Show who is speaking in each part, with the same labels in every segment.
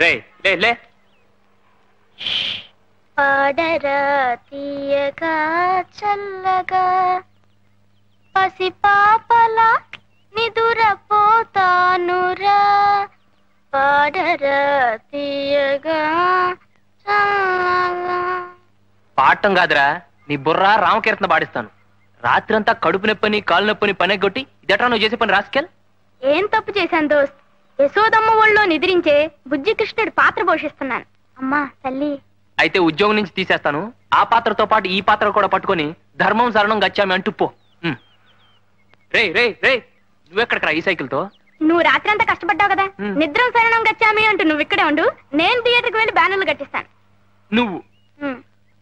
Speaker 1: రే లే లే
Speaker 2: పాడరా తీయగా చల్లగా పసి పాపల నిదురపోతానురా పాడరా తీయగా చల్లగా
Speaker 1: పాడటం కాదురా నీ బుర్ర రామకీర్తన పాడిస్తాను రాత్రంతా కడుపు నొప్పని కాలు నొప్పని పని కొట్టి ఇదట్రా నువ్వు చేసే పని రాసుకెల్
Speaker 2: ఏం తప్పు చేశాను దోస్త్ యశోదమ్మ ఒళ్ళో నిద్రించే బుజ్జి కృష్ణుడి పాత్ర పోషిస్తున్నాను అమ్మా తల్లి
Speaker 1: అయితే ఉద్యోగం నుంచి తీసేస్తాను ఆ పాత్రతో పాటు ఈ పాత్ర కూడా పట్టుకొని ధర్మం శరణం గచ్చామి అంటూ పో ఉమ్. రే రే రే నువ్వెక్కడికి రా ఈ సైకిల్తో
Speaker 2: నువ్వు రాత్రంతా కష్టపడ్డావు కదా
Speaker 1: మ్.
Speaker 2: నిద్రం శరణం గచ్చామి అంటూ నువ్వు ఇక్కడే ఉండు నేను థియేటర్కి వెళ్ళి బ్యానర్లు కట్టిస్తాను
Speaker 1: నువ్వు
Speaker 2: మ్.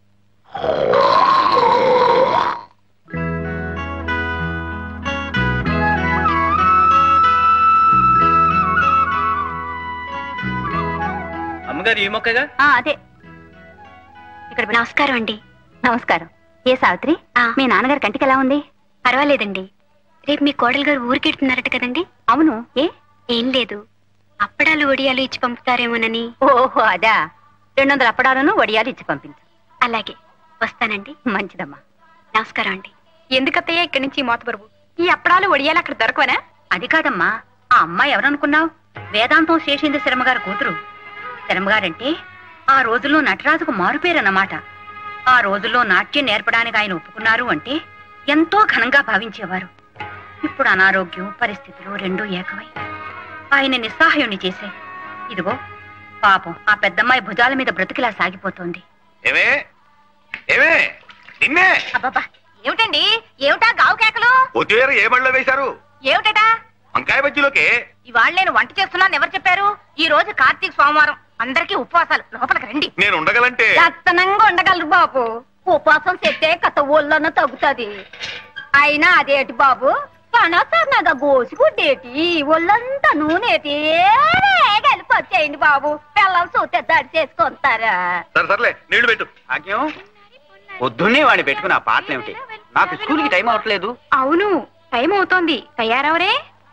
Speaker 1: అమ్మగారు ఈ మొక్కగా
Speaker 2: ఆ, అదే ఇక్కడ నమస్కారం అండి నమస్కారం ఏ సావిత్రి మీ నాన్నగారి కంటికి ఎలా ఉంది పర్వాలేదండి రేపు మీ కోడలు గారు ఊరికెడుతున్నారట కదండి అవును ఏ ఏం లేదు అప్పడాలు వడియాలు ఇచ్చి పంపుతారేమోనని ఓహో అదా రెండు వందల అప్పడాలను వడియాలు ఇచ్చి పంపించు అలాగే వస్తానండి మంచిదమ్మా నమస్కారం అండి ఎందుకత్తయ్యా ఇక్కడి నుంచి మోతబరువు ఈ అప్పడాలు వడియాలు అక్కడ దొరకవనా
Speaker 3: అది కాదమ్మా ఆ అమ్మాయి ఎవరనుకున్నావు వేదాంతం శేషేంద్ర శర్మగారి కూతురు శర్మగారంటే ఆ రోజుల్లో నటరాజుకు మారుపేరన్నమాట ఆ రోజుల్లో నాట్యం నేర్పడానికి ఆయన ఒప్పుకున్నారు అంటే ఎంతో ఘనంగా భావించేవారు ఇప్పుడు అనారోగ్యం పరిస్థితులు రెండూ ఏకమై ఆయన నిస్సహాయుణ్ణి చేశాయి ఇదిగో పాపం ఆ పెద్దమ్మాయి భుజాల మీద బ్రతికిలా సాగిపోతోంది
Speaker 4: ఏమే ఏమే నిన్నే
Speaker 3: అబ్బబ్బా ఏమిటండి ఏమిటా గావు కేకలు
Speaker 4: కొత్తిమీర ఏ బడిలో వేశారు
Speaker 3: ఏమిటటా
Speaker 4: వంకాయ బజ్జీలోకి
Speaker 3: ఇవాళ నేను వంట చేస్తున్నాను ఎవరు చెప్పారు ఈ రోజు కార్తీక సోమవారం అందరికీ ఉపవాసాలు లోపలికి రండి
Speaker 4: నేను ఉండగలంటే
Speaker 3: దత్తనంగా ఉండగలరు బాబు ఉపవాసం చెట్టే కథ ఒళ్ళన్న తగ్గుతుంది అయినా అదేటి బాబు కనసన్నగా గోసిగుడ్డేటి ఒళ్ళంతా నూనెటి కలిపి వచ్చేయండి బాబు పిల్లలు చూస్తే దడి చేసుకుంటారా
Speaker 4: సరే సర్లే నీళ్లు పెట్టు
Speaker 5: భాగ్యం పొద్దున్నే వాడిని పెట్టుకుని ఆ పాటలు ఏమిటి నాకు స్కూల్కి టైం అవ్వట్లేదు
Speaker 2: అవును టైం అవుతోంది తయారవరే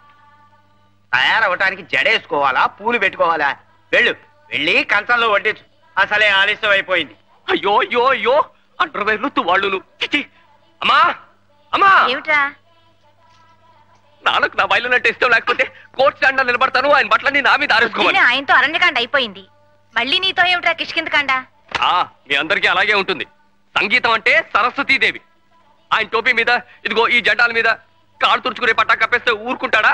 Speaker 5: తయారవటానికి జడేసుకోవాలా పూలు పెట్టుకోవాలా వెళ్ళు వెళ్ళి కంచంలో వడ్డించు అసలే ఆలస్యం అయిపోయింది
Speaker 1: అయ్యో అయ్యో అయ్యో అండర్వేర్లు తువాళ్ళు చిచి అమ్మా అమ్మా
Speaker 3: ఏమిట్రా
Speaker 1: నాన్నకు నా బయలు నట్టు ఇష్టం లేకపోతే కోర్టు స్టాండ్ నిలబడతాను ఆయన బట్టలన్నీ నా మీద ఆరేసుకోమని
Speaker 3: ఆయనతో అరణ్యకాండ అయిపోయింది మళ్ళీ నీతో ఏమిట్రా కిష్కిందకాండ
Speaker 1: ఆ, మీ అందరికీ అలాగే ఉంటుంది సంగీతం అంటే సరస్వతీదేవి ఆయన టోపీ మీద ఇదిగో ఈ జెండాల మీద కాడు తుడుచుకునే పట్టా కప్పేస్తే ఊరుకుంటాడా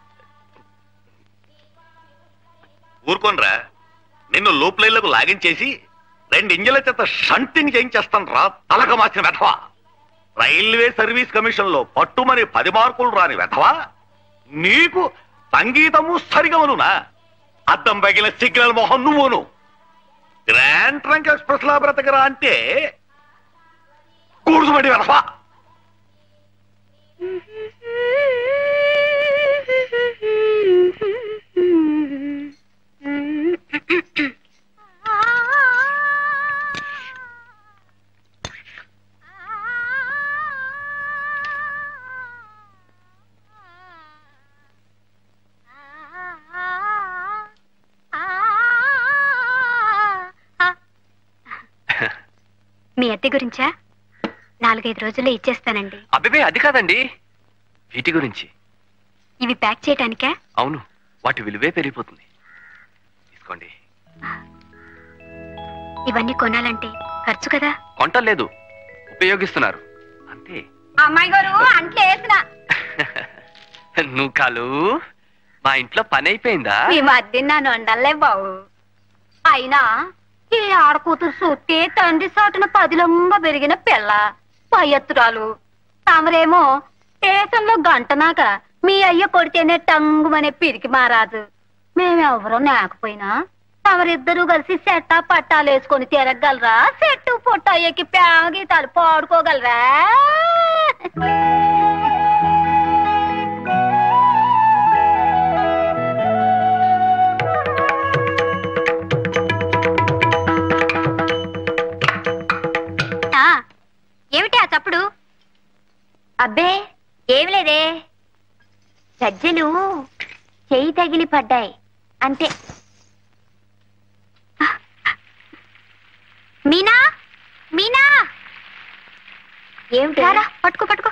Speaker 4: ఊరుకోనరా నిన్ను లూప్ లైన్లకు లాగించేసి రెండు ఇంజల చేత షంటింగ్ చేయించేస్తాను రా తలక మార్చిన వెధవా రైల్వే సర్వీస్ కమిషన్ లో పట్టుమని పది మార్కులు రాని వెధవా నీకు సంగీతము సరిగమనునా అద్దం పగిలిన సిగ్నల్ మొహం నువ్వును గ్రాండ్ ట్రంక్ ఎక్స్ప్రెస్ లా బ్రతకరా అంటే కూడుసుమడి వెధవా
Speaker 2: మీ అద్దె గురించా నాలుగైదు రోజుల్లో ఇచ్చేస్తానండి
Speaker 1: అబ్బే అది కాదండి వీటి గురించి
Speaker 2: ఇవి ప్యాక్ చేయటానికా
Speaker 1: అవును వాటి విలువే పెరిగిపోతుంది తీసుకోండి
Speaker 2: ఇవన్నీ కొనాలంటే ఖర్చు కదా
Speaker 1: కొంటలేదు ఉపయోగిస్తున్నారు అంతే
Speaker 3: అమ్మాయి గారు అంట్లో వేసిన
Speaker 1: నువ్వు కాలు మా ఇంట్లో పని అయిపోయిందా
Speaker 3: ఈ మధ్య నన్ను వండలే బావు అయినా ఈ ఆడకూతురు చూస్తే తండ్రి సాటున పదిలంగా పెరిగిన పిల్ల పయ్యత్తురాలు తమరేమో స్టేషన్లో గంటనాక మీ అయ్య కొడితేనే టంగుమనే పిరికి మారాజు మేమెవరూ లేకపోయినా తమరిద్దరూ కలిసి సెట్టా పట్టాలు వేసుకొని తిరగలరా సెట్టు పొట్ట ఎక్కి ప్యాగ గీతాలు పాడుకోగలరా
Speaker 2: ఆ, ఏమిటి ఆ చప్పుడు అబ్బే ఏమి లేదే సజ్జలు చెయ్యి తగిలి పడ్డాయి అంతే ఏమిటి రారా పట్టుకో పట్టుకో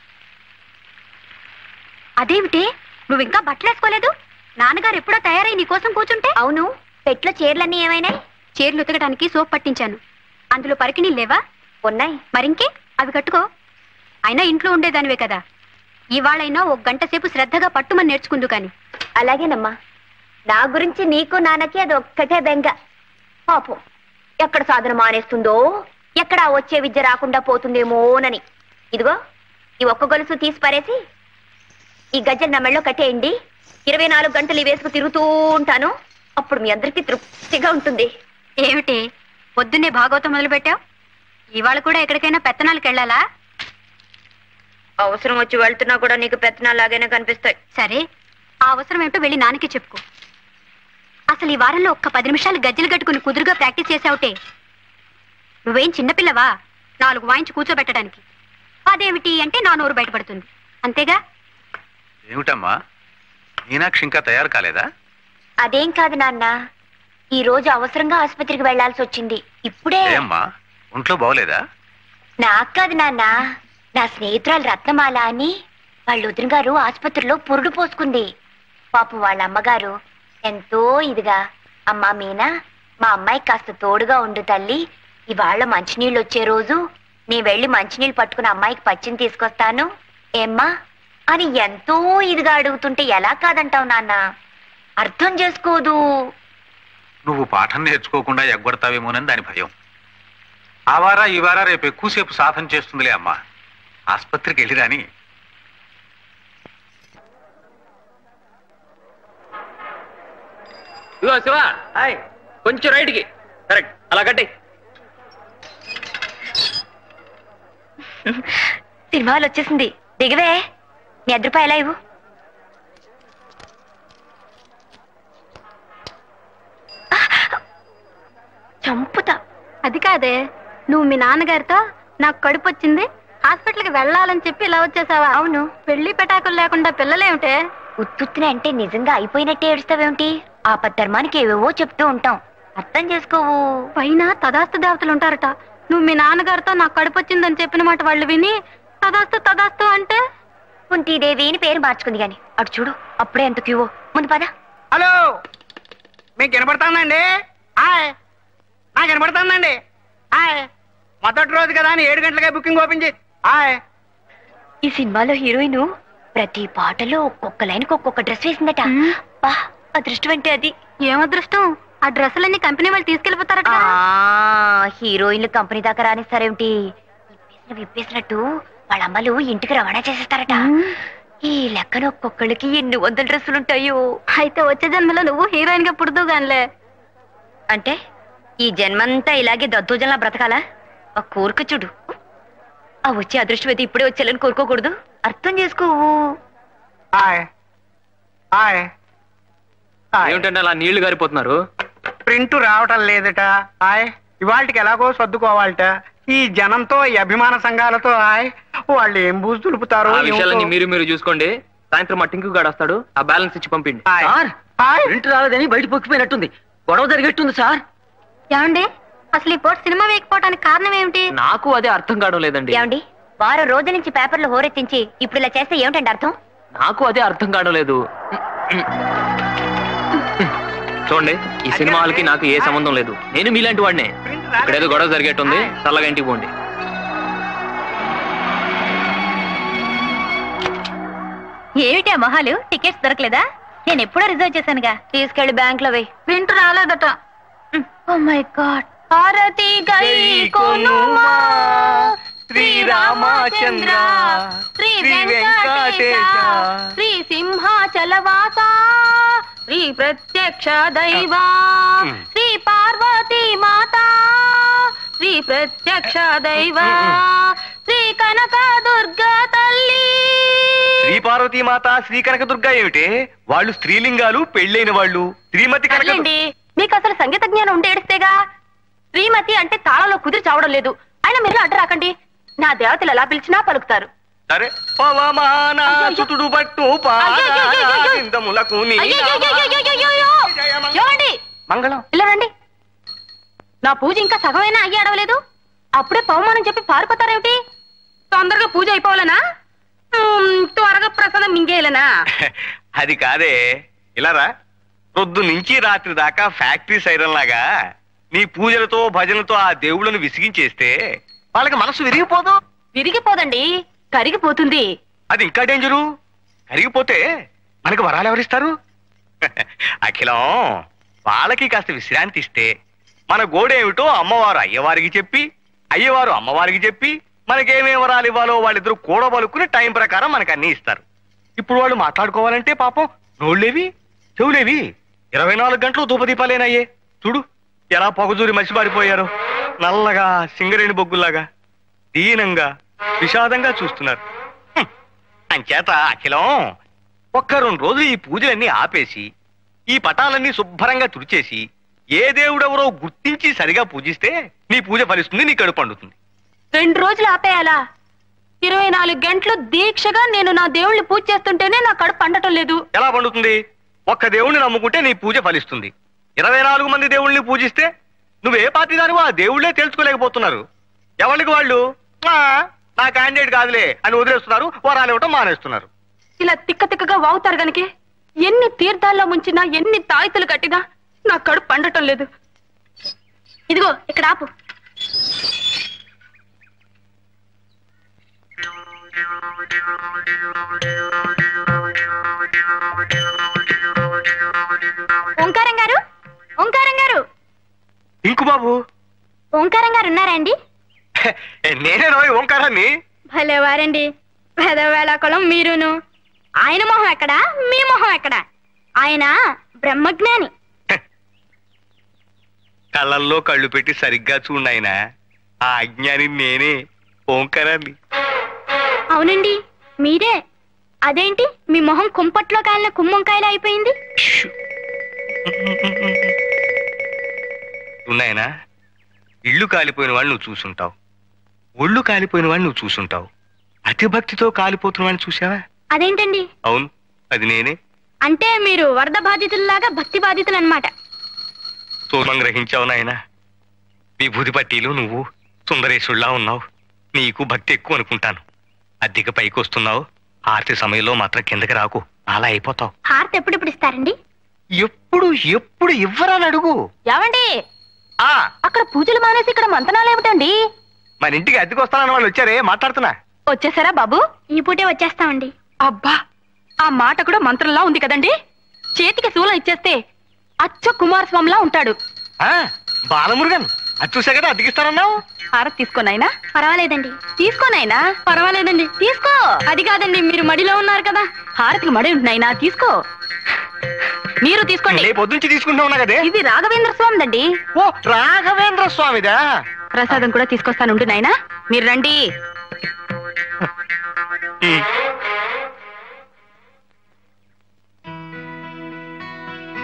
Speaker 2: అదేమిటి నువ్వు ఇంకా బట్టలు వేసుకోలేదు నాన్నగారు ఎప్పుడో తయారై నీ కోసం కూర్చుంటే అవును పెట్లో చీరలన్నీ ఏమైనాయి చీరలు ఉతకడానికి సోప్ పట్టించాను అందులో పరికిణీ లేవా ఉన్నాయి మరింకే అవి కట్టుకో అయినా ఇంట్లో ఉండేదానివే కదా ఇవాళైనా ఒక గంట సేపు శ్రద్ధగా పట్టుమని నేర్చుకుందు కాని అలాగేనమ్మా నా గురించి నీకు నాన్నకి అది ఒక్కటే బెంగ పాపం ఎక్కడ సాధన మానేస్తుందో ఎక్కడ ఆ వచ్చే విద్య రాకుండా పోతుందేమోనని ఇదిగో ఈ ఒక్క గొలుసు తీసి పారేసి ఈ గజ్జలు నా మెళ్ళో కట్టేయండి ఇరవై నాలుగు గంటలు ఈ వేసుకు తిరుగుతూ ఉంటాను అప్పుడు మీ అందరికీ తృప్తిగా ఉంటుంది ఏమిటి పొద్దున్నే భాగవతం మొదలు పెట్టావు ఇవాళ కూడా ఎక్కడికైనా పెత్తనాలకు వెళ్ళాలా అవసరం వచ్చి వెళ్తున్నా కూడా నీకు పెత్తనాలాగైనా కనిపిస్తాయి సరే ఆ అవసరం ఏమిటో వెళ్ళి నాన్నకి చెప్పుకో అసలు ఈ వారంలో ఒక్క పది నిమిషాలు గజ్జలు కట్టుకుని కుదురుగా ప్రాక్టీస్ చేసావుటే నువ్వేం చిన్నపిల్లవా నాలుగు వాయించి కూర్చోబెట్టడానికి అదేమిటి అంటే నా నోరు బయటపడుతుంది అంతేగా
Speaker 6: ఏమిటమ్మా మీనాక్షి ఇంకా తయారు కాలేదా
Speaker 2: అదేం కాదు నాన్న ఈ రోజు అవసరంగా ఆసుపత్రికి వెళ్లాల్సి వచ్చింది ఇప్పుడే
Speaker 6: ఏమ్మా ఒంట్లో బాగోలేదా
Speaker 2: నాకు కాదు నాన్న నా స్నేహితురాలు రత్నమాల అని వాళ్ళ వదిన గారు ఆసుపత్రిలో పురుడు పోసుకుంది పాపం వాళ్ళ అమ్మగారు ఎంతో ఇదిగా అమ్మా మీనా మా అమ్మాయి కాస్త తోడుగా ఉండు తల్లి ఇవాళ మంచినీళ్ళు వచ్చే రోజు నీ వెళ్ళి మంచినీళ్ళు పట్టుకుని అమ్మాయికి పచ్చిని తీసుకొస్తాను ఏమ్మా అని ఎంతో ఇదిగా అడుగుతుంటే ఎలా కాదంటావు నాన్న అర్థం చేసుకోదు
Speaker 6: నువ్వు పాఠం నేర్చుకోకుండా ఎగ్గొడతావేమోనని దాని భయం ఆ వారా ఈ వారా రేపు ఎక్కువసేపు సాధన చేస్తుందిలే అమ్మా ఆసుపత్రికి వెళ్ళి రాని
Speaker 1: ఇదిగో శివ కొంచెం రైట్కి కరెక్ట్ అలా కట్టి
Speaker 2: సినిమాలు వచ్చేసింది దిగవే నీ అర్ధ రూపాయలు ఇవ్వు చంపుతా
Speaker 3: అది కాదే నువ్వు మీ నాన్నగారితో నాకు కడుపు వచ్చింది హాస్పిటల్కి వెళ్ళాలని చెప్పి ఇలా వచ్చేసావా
Speaker 2: అవును
Speaker 3: పెళ్లి పెటాకులు లేకుండా పిల్లలేమిటే
Speaker 2: ఉత్తుత్తునే అంటే నిజంగా అయిపోయినట్టే ఏడుస్తావేమిటి ఆపద్ధర్మానికి ఏవేవో చెప్తూ ఉంటాం అర్థం చేసుకోవు
Speaker 3: పైన తదాస్తు దేవతలు ఉంటారట నువ్వు మీ నాన్నగారితో నాకు కడుపు వచ్చిందని చెప్పిన మాట వాళ్ళు విని తదాస్తు తదాస్తు అంటే
Speaker 2: కుంతీదేవి అని పేరు మార్చుకుంది గాని అటు చూడు అప్పుడే ఎంత క్యూవో ముందు పద
Speaker 5: హలో మీకు వినపడుతుందండి హాయ్ నాకు వినపడుతుందండి హాయ్ మొదటి రోజు కదా అని ఏడు గంటలకే బుకింగ్ ఓపెన్ చేసి హాయ్
Speaker 2: ఈ సినిమాలో హీరోయిన్ ప్రతి పాటలో ఒక్కొక్క లైన్కి ఒక్కొక్క డ్రెస్ వేసిందట
Speaker 3: మ్మ్.
Speaker 2: బా అదృష్టం అంటే అది
Speaker 3: ఏం అదృష్టం ఆ డ్రెస్సులన్నీ కంపెనీ వాళ్ళు తీసుకెళ్లిపోతారట
Speaker 2: ఆ హీరోయిన్లు కంపెనీ దాకా రానిస్తారేమిటి విప్పేసిన విప్పేసినట్టు వాళ్ళ అమ్మలు ఇంటికి రవాణా చేసేస్తారట ఈ లెక్కన ఒక్కొక్కళ్ళకి ఎన్ని వందల డ్రెస్సులుంటాయో
Speaker 3: అయితే వచ్చే జన్మలో నువ్వు హీరోయిన్ గా పుడుతూ గానిలే
Speaker 2: అంటే ఈ జన్మంతా ఇలాగే దద్దోజనలా బ్రతకాలా ఆ కోరిక చూడు ఆ వచ్చే అదృష్టం అయితే ఇప్పుడే వచ్చేయాలని కోరుకోకూడదు అర్థం చేసుకోవు
Speaker 5: హాయ్ హాయ్ హాయ్
Speaker 1: ఏమిటంటే అలా నీళ్లు గారిపోతున్నారు
Speaker 5: ప్రింట్ రావటం లేదట హాయ్ ఇవాళకి ఎలాగో సర్దుకోవాలట ఈ జనంతో ఈ అభిమాన సంఘాలతో హాయ్ వాళ్ళు ఏం బూజు తులుపుతారో
Speaker 1: ఆ విషయాలన్నీ
Speaker 5: ఏమిటో.
Speaker 1: మీరు మీరు చూసుకోండి సాయంత్రం మా టింకు గాడు వస్తాడు ఆ బ్యాలెన్స్ ఇచ్చి పంపిండి
Speaker 5: హాయ్.
Speaker 7: సార్
Speaker 5: హాయ్
Speaker 7: ప్రింట్ రాలేదని బయట పొక్కిపోయినట్టుంది గొడవ జరిగేట్టుంది సార్
Speaker 3: ఏమండి అసలు ఈ పూట సినిమా వేయకపోవడానికి కారణం ఏమిటి
Speaker 1: నాకు అదే అర్థం కావడం లేదండి
Speaker 2: ఏమండి వారం రోజుల నుంచి పేపర్లు హోరెత్తించి ఇప్పుడు ఇలా చేస్తే ఏమిటండి అర్థం
Speaker 1: నాకు అదే అర్థం కావడం లేదు చూడండి ఈ సినిమాలకి నాకు ఏ సంబంధం లేదు నేను మీలాంటి వాడినే ఇక్కడేదో గొడవ జరిగేట్టుంది చల్లగా ఇంటికి పోండి
Speaker 2: ఏమిటి ఆ మొహాలు టికెట్స్ దొరకలేదా నేను ఎప్పుడో రిజర్వ్ చేశానుగా తీసుకెళ్లి బ్యాంక్ లో వెయ్యి
Speaker 3: ప్రింట్ రాలేదట
Speaker 2: ఓ మై గాడ్ హారతి గై కొనుమా
Speaker 5: శ్రీరామచంద్ర,
Speaker 3: శ్రీ
Speaker 5: శ్రీ వెంకటేశ,
Speaker 3: శ్రీ సింహాచలవాస శ్రీ ప్రత్యక్ష దైవా శ్రీ పార్వతీ మాత శ్రీ ప్రత్యక్ష దైవా శ్రీ కనక దుర్గా తల్లి
Speaker 8: శ్రీ పార్వతీ మాత శ్రీ కనక దుర్గా ఏమిటే వాళ్ళు స్త్రీలింగాలు పెళ్ళైన వాళ్ళు శ్రీమతి కనక దు-
Speaker 3: సర్లేండి మీకు అసలు సంగీత జ్ఞానం ఉంటే ఏడిస్తేగా శ్రీమతి అంటే తాళంలో కుదిరి చావడం లేదు అయినా మీరు అడ్డు రాకండి నా దేవతలు ఎలా పిలిచినా పలుకుతారు
Speaker 8: సరే పవమాన సుతుడు బట్టు
Speaker 3: అయ్యయ్యయ్యయ్యయ్యో.
Speaker 8: పాదములకు నీ
Speaker 3: అయ్యయ్యయ్యయ్యయ్యయ్యో! ఏమండి
Speaker 8: మంగళం
Speaker 3: ఇలా రండి నా పూజ ఇంకా సగమైనా అయ్యి అడవలేదు అప్పుడే పవమానం చెప్పి పారిపోతారేమిటి తొందరగా పూజ అయిపోవాలనా ఉమ్, త్వరగా ప్రసాదం మింగేయాలనా
Speaker 8: అది కాదే ఇలారా పొద్దు నుంచి రాత్రి దాకా ఫ్యాక్టరీ సైరన్ లాగా నీ పూజలతో భజనలతో ఆ దేవుళ్ళను విసిగించేస్తే వాళ్ళకి మనసు విరిగిపోదు
Speaker 3: విరిగిపోదండి కరిగిపోతుంది
Speaker 8: అది ఇంకా డేంజరు కరిగిపోతే మనకి వరాలు ఎవరిస్తారు అఖిలం వాళ్ళకి కాస్త విశ్రాంతి ఇస్తే మన గోడేమిటో అమ్మవారు అయ్యవారికి చెప్పి అయ్యవారు అమ్మవారికి చెప్పి మనకేమేం వరాలు ఇవ్వాలో వాళ్ళిద్దరూ కూడబలుకుని టైం ప్రకారం మనకు అన్ని ఇస్తారు ఇప్పుడు వాళ్ళు మాట్లాడుకోవాలంటే పాపం నోళ్ళేవి చెవులేవి ఇరవై నాలుగు గంటలు ధూపదీపాలేనయ్యే చూడు ఎలా పొగజూరి మసిపారిపోయారు నల్లగా సింగరేణి బొగ్గుల్లాగా దీనంగా విషాదంగా చూస్తున్నారు హ్మ్. అంచేత అఖిలం ఒక్క రెండు రోజులు ఈ పూజలన్నీ ఆపేసి ఈ పటాలన్నీ శుభ్రంగా తుడిచేసి ఏ దేవుడెవరో గుర్తించి సరిగా పూజిస్తే నీ పూజ ఫలిస్తుంది నీ కడుపు పండుతుంది
Speaker 3: రెండు రోజులు ఆపేయాలా ఇరవై నాలుగు గంటలు దీక్షగా నేను నా దేవుళ్ళని పూజ చేస్తుంటేనే నా కడుపు పండటం లేదు
Speaker 8: ఎలా పండుతుంది ఒక్క దేవుణ్ణి నమ్ముకుంటే నీ పూజ ఫలిస్తుంది ఇరవై నాలుగు మంది దేవుళ్ళని పూజిస్తే నువ్వే పార్టీ దానివో ఆ దేవుళ్ళే తెలుసుకోలేకపోతున్నారు ఎవరికి వాళ్ళు "ఆ, నా క్యాండిడేట్ కాదులే అని వదిలేస్తున్నారు వరాలు ఇవ్వటం మానేస్తున్నారు
Speaker 3: ఇలా తిక్క తిక్కగా వాగుతారు గనకే ఎన్ని తీర్థాల్లో ముంచినా ఎన్ని తాయితులు కట్టినా నా కడుపు పండటం లేదు ఇదిగో ఇక్కడ ఆపు
Speaker 2: ఓంకారం గారు ఓంకారం గారు
Speaker 8: ఇంకు బాబు
Speaker 2: ఓంకారం గారు ఉన్నారండి
Speaker 8: నేనే రోయ్ ఓంకారాన్ని
Speaker 2: భలేవారండి పెదవేళకులం మీరును ఆయన మొహం ఎక్కడా మీ మొహం ఎక్కడా ఆయన బ్రహ్మజ్ఞాని
Speaker 8: కళ్ళల్లో కళ్ళు పెట్టి సరిగ్గా చూడాయన ఆ అజ్ఞాని నేనే ఓంకారాన్ని
Speaker 2: అవునండి మీరే అదేంటి మీ మొహం కుంపట్లో కాలిన కుమ్మంకాయలు అయిపోయింది
Speaker 8: ఉన్నాయనా ఇళ్ళు కాలిపోయిన వాళ్ళు నువ్వు చూసుంటావు ఒళ్ళు కాలిపోయిన వాడిని నువ్వు చూసుంటావు అతి భక్తితో కాలిపోతున్న వాడిని చూసావా
Speaker 2: అదేంటండి
Speaker 8: అవును అది నేనే
Speaker 2: అంటే మీరు వరద బాధితుల్లాగా భక్తి బాధితులు అనమాట
Speaker 8: సోమం గ్రహించావు నాయనా విభూతి పట్టీలు నువ్వు సుందరేశుల్లా ఉన్నావు నీకు భక్తి ఎక్కువ అనుకుంటాను అద్దెకి పైకి వస్తున్నావు ఆర్తి సమయంలో మాత్రం కిందకి రాకు అలా అయిపోతావు
Speaker 2: హారతి ఎప్పుడెప్పుడు ఇస్తారండి
Speaker 8: ఎప్పుడు ఎప్పుడు ఇవ్వరని అడుగు
Speaker 3: ఏమండి
Speaker 8: ఆ
Speaker 3: అక్కడ పూజలు మానేసి ఇక్కడ మంతనాలు ఏమిటండి
Speaker 8: మన ఇంటికి అద్దెకి వస్తానన్న వాళ్ళు వచ్చారే మాట్లాడుతున్నా
Speaker 3: వచ్చేసారా బాబు
Speaker 2: ఈ పూటే వచ్చేస్తామండి
Speaker 3: అబ్బా ఆ మాట కూడా మంత్రంలా ఉంది కదండి చేతికి శూలం ఇచ్చేస్తే అచ్చ కుమారస్వామిలా ఉంటాడు
Speaker 8: ఆ బాలమురుగన్ అది చూసా కదా అద్దెకిస్తానన్నావు
Speaker 3: హారతి తీసుకోనైనా
Speaker 2: పర్వాలేదండి
Speaker 3: తీసుకోనైనా
Speaker 2: పర్వాలేదండి
Speaker 3: తీసుకో
Speaker 2: అది కాదండి మీరు మడిలో ఉన్నారు కదా
Speaker 3: హారతికి మడి ఉంటున్నాయినా తీసుకో మీరు తీసుకోండి
Speaker 8: రేపు పొద్దుంచి తీసుకుంటా ఉన్నా కదే
Speaker 3: ఇది రాఘవేంద్ర స్వామిదండి
Speaker 8: ఓ రాఘవేంద్ర స్వామిదా
Speaker 3: ప్రసాదం కూడా తీసుకొస్తానుండు నాయనా మీరు రండి
Speaker 8: ఉమ్.